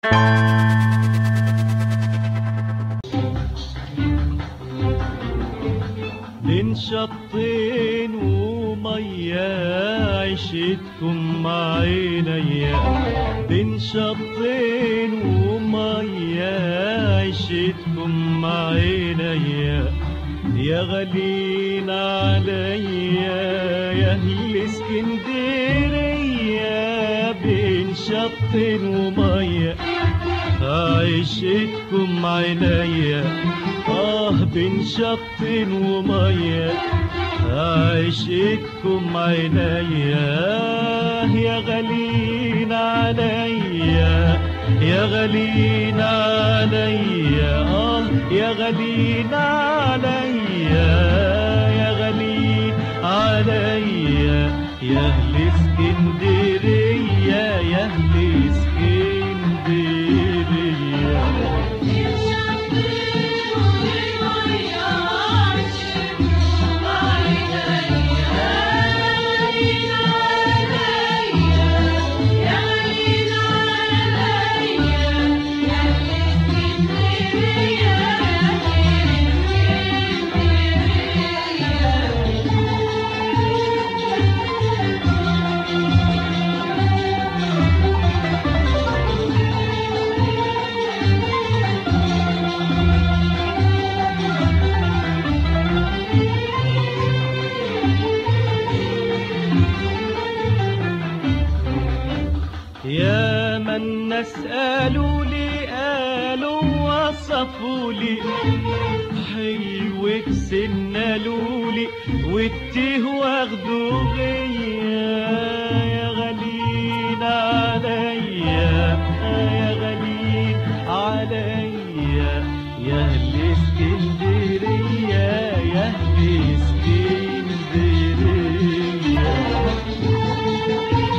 بين شطين ومية عشتكم مع عينيا بين شطين ومية عشتكم مع عينيا يا غالين عليا يا اهل اسكندرية بين شطين ومية عيشتكم عينيا آه بين شط ومية عيشتكم عينيا يا غالين عليا يا غالين عليا آه يا غالين عليا يا غالين عليا يا أهل اسكندرية يا أهل اسكندرية يا من الناس قالوا لي قالوا وصفوا لي حلوك سنالوا لي والتيه واخدوا بيا يا غالين عليا يا غالين عليا يا اهل اسكندريه يا اهل اسكندريه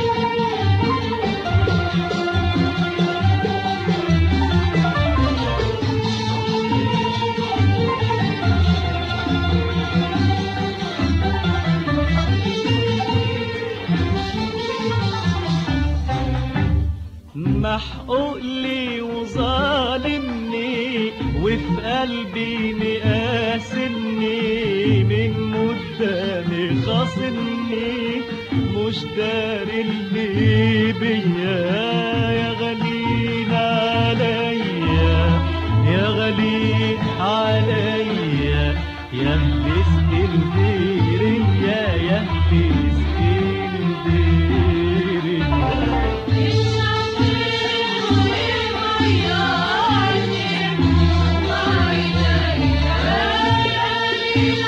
محقوق لي وظالمني وفي قلبي مقاسمني من قدامي خاصمني مش داري اللي بيا يا غالين عليا يا غالين عليا يا اهل اسكندريه يا اهل اسكندريه Yeah.